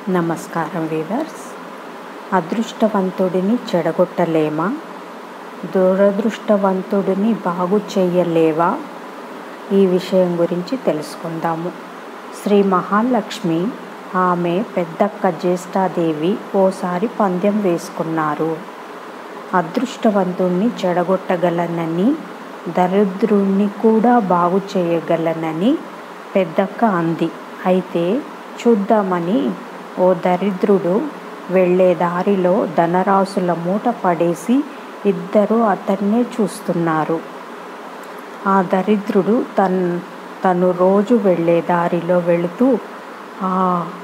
నమస్కారం వీవర్స్ అదృష్టవంతుడిని చెడగొట్టలేమా దురదృష్టవంతుడిని బాగు చెయ్యలేవా ఈ విషయం గురించి తెలుసుకుందాము శ్రీ మహాలక్ష్మి ఆమె పెద్దక్క జ్యేష్ఠాదేవి ఓసారి పందెం వేసుకున్నారు అదృష్టవంతుణ్ణి చెడగొట్టగలనని దరిద్రుణ్ణి కూడా బాగు చేయగలనని పెద్దక్క అంది అయితే చూద్దామని ఓ దరిద్రుడు వెళ్ళే దారిలో ధనరాశుల మూట పడేసి ఇద్దరు అతన్నే చూస్తున్నారు ఆ దరిద్రుడు తన్ తను రోజు వెళ్ళే దారిలో వెళుతూ ఆ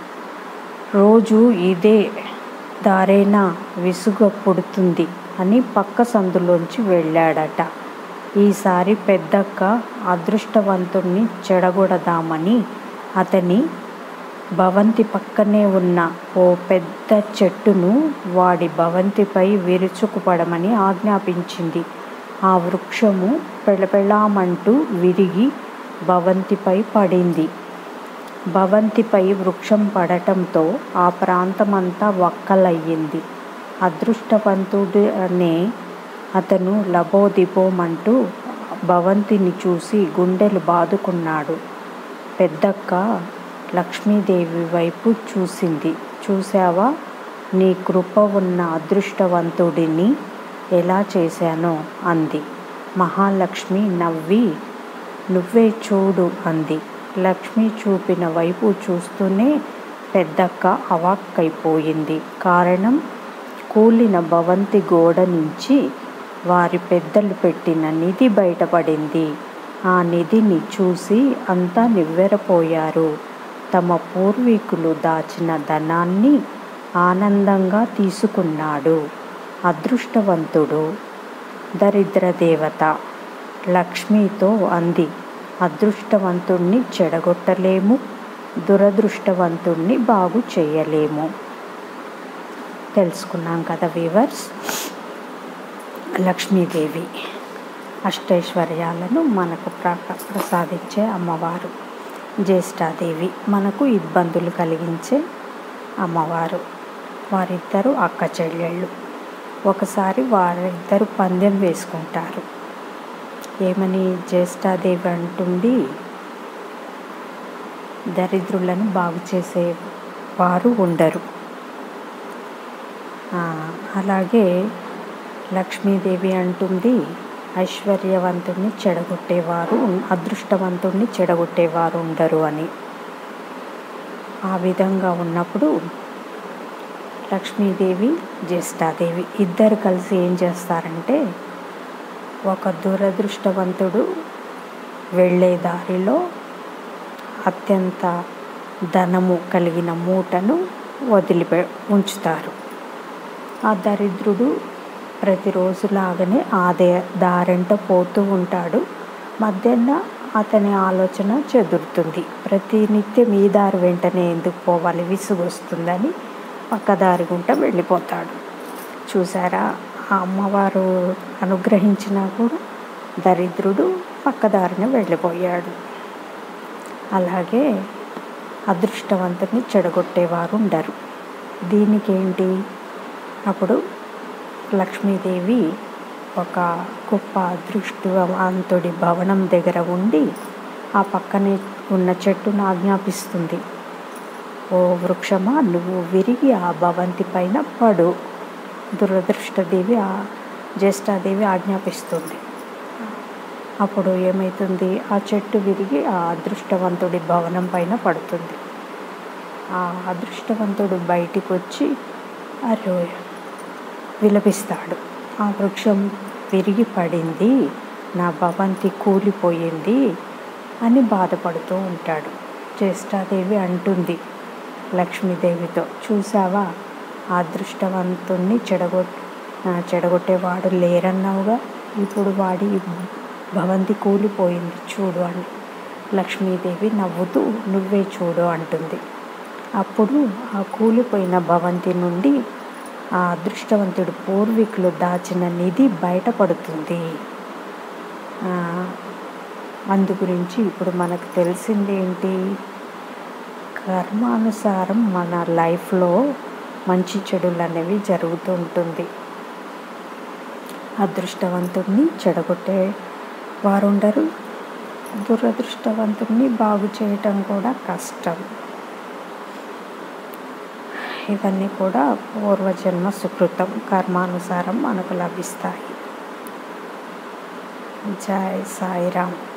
రోజు ఇదే దారేనా విసుగ పుడుతుంది అని పక్క సందులోంచి వెళ్ళాడట ఈసారి పెద్దక్క అదృష్టవంతుణ్ణి చెడగొడదామని అతని భవంతి పక్కనే ఉన్న ఓ పెద్ద చెట్టును వాడి భవంతిపై విరుచుకుపడమని ఆజ్ఞాపించింది ఆ వృక్షము పెళపెళామంటూ విరిగి భవంతిపై పడింది భవంతిపై వృక్షం పడటంతో ఆ ప్రాంతమంతా వక్కలయ్యింది అదృష్టవంతుడు అనే అతను లబోదిబోమంటూ భవంతిని చూసి గుండెలు బాదుకున్నాడు పెద్దక్క లక్ష్మీదేవి వైపు చూసింది చూసావా నీ కృప ఉన్న అదృష్టవంతుడిని ఎలా చేశానో అంది మహాలక్ష్మి నవ్వి నువ్వే చూడు అంది లక్ష్మి చూపిన వైపు చూస్తూనే పెద్దక్క అవాక్కైపోయింది కారణం కూలిన భవంతి గోడ నుంచి వారి పెద్దలు పెట్టిన నిధి బయటపడింది ఆ నిధిని చూసి అంతా నివ్వెరపోయారు తమ పూర్వీకులు దాచిన ధనాన్ని ఆనందంగా తీసుకున్నాడు అదృష్టవంతుడు దరిద్ర దేవత లక్ష్మితో అంది అదృష్టవంతుణ్ణి చెడగొట్టలేము దురదృష్టవంతుణ్ణి బాగు చేయలేము తెలుసుకున్నాం కదా వీవర్స్ లక్ష్మీదేవి అష్టైశ్వర్యాలను మనకు ప్ర ప్రసాదించే అమ్మవారు జ్యేష్ఠాదేవి మనకు ఇబ్బందులు కలిగించే అమ్మవారు వారిద్దరు అక్క చెల్లెళ్ళు ఒకసారి వారిద్దరు పందెం వేసుకుంటారు ఏమని జ్యేష్ఠాదేవి అంటుంది దరిద్రులను బాగు చేసే వారు ఉండరు అలాగే లక్ష్మీదేవి అంటుంది ఐశ్వర్యవంతుణ్ణి చెడగొట్టేవారు అదృష్టవంతుణ్ణి చెడగొట్టేవారు ఉండరు అని ఆ విధంగా ఉన్నప్పుడు లక్ష్మీదేవి జ్యేష్ఠాదేవి ఇద్దరు కలిసి ఏం చేస్తారంటే ఒక దురదృష్టవంతుడు వెళ్ళే దారిలో అత్యంత ధనము కలిగిన మూటను వదిలిపె ఉంచుతారు ఆ దరిద్రుడు ప్రతిరోజులాగానే ఆదే దారంట పోతూ ఉంటాడు మధ్యాహ్న అతని ఆలోచన చెదురుతుంది ప్రతి నిత్యం ఈ దారి వెంటనే ఎందుకు పోవాలి విసుగు వస్తుందని పక్కదారి గుంట వెళ్ళిపోతాడు చూసారా ఆ అమ్మవారు అనుగ్రహించినా కూడా దరిద్రుడు పక్కదారిన వెళ్ళిపోయాడు అలాగే అదృష్టవంతుని చెడగొట్టేవారు ఉండరు దీనికి ఏంటి అప్పుడు లక్ష్మీదేవి ఒక గొప్ప అదృష్టవంతుడి భవనం దగ్గర ఉండి ఆ పక్కనే ఉన్న చెట్టును ఆజ్ఞాపిస్తుంది ఓ వృక్షమా నువ్వు విరిగి ఆ భవంతి పైన పడు దురదృష్టదేవి ఆ జ్యేష్ఠాదేవి ఆజ్ఞాపిస్తుంది అప్పుడు ఏమవుతుంది ఆ చెట్టు విరిగి ఆ అదృష్టవంతుడి భవనం పైన పడుతుంది ఆ అదృష్టవంతుడు బయటికి వచ్చి అరే విలపిస్తాడు ఆ వృక్షం విరిగి పడింది నా భవంతి కూలిపోయింది అని బాధపడుతూ ఉంటాడు జ్యేష్ఠాదేవి అంటుంది లక్ష్మీదేవితో చూసావా ఆ అదృష్టవంతుణ్ణి చెడగొట్ చెడగొట్టేవాడు లేరన్నావుగా ఇప్పుడు వాడి భవంతి కూలిపోయింది చూడు అని లక్ష్మీదేవి నవ్వుతూ నువ్వే చూడు అంటుంది అప్పుడు ఆ కూలిపోయిన భవంతి నుండి ఆ అదృష్టవంతుడు పూర్వీకులు దాచిన నిధి బయటపడుతుంది అందు గురించి ఇప్పుడు మనకు తెలిసింది ఏంటి కర్మానుసారం మన లైఫ్లో మంచి చెడులు అనేవి జరుగుతూ ఉంటుంది అదృష్టవంతుడిని చెడగొట్టే వారు ఉండరు దురదృష్టవంతుడిని బాగు చేయటం కూడా కష్టం ఇవన్నీ కూడా పూర్వజన్మ సుకృతం కర్మానుసారం మనకు లభిస్తాయి జై సాయిరామ్